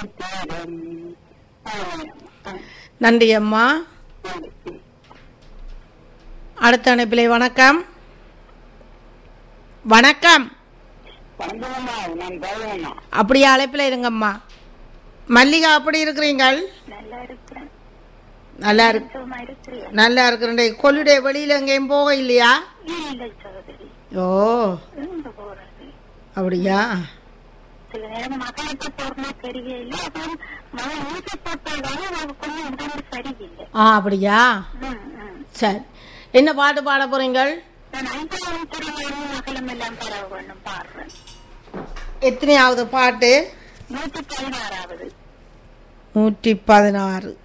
தீரம் நன்றி அம்மா அடுத்த அனுப்பிலை வணக்கம் வணக்கம் வணக்கம்மா நான் பாருங்கம்மா அப்படியே அழைப்பில் இருங்கம்மா மல்லிகா அப்படி இருக்கிறீங்கள் நல்லா இருக்கிறேன் நல்லா இருக்கு சும்மா இருக்கிறேன் நல்லா இருக்கிறேன் கொள்ளுடைய வெளியில எங்கேயும் போக இல்லையா இல்லை சகோதரி ஓ எங்க போறது அப்படியா சில நேரம் மகளுக்கு போறமா தெரியல அப்புறம் மகன் ஊசி போட்டதால அவனுக்கு கொஞ்சம் உடம்பு சரியில்லை ஆ அப்படியா ம், ம். சரி என்ன பாட்டு பாட போறீங்கள் நான் ஐந்தாம் துறையான மகளும் எல்லாம் பரவ வேண்டும் பாடுறேன் எத்தனையாவது பாட்டு நூத்தி பதினாறாவது நூற்றி பதினாறு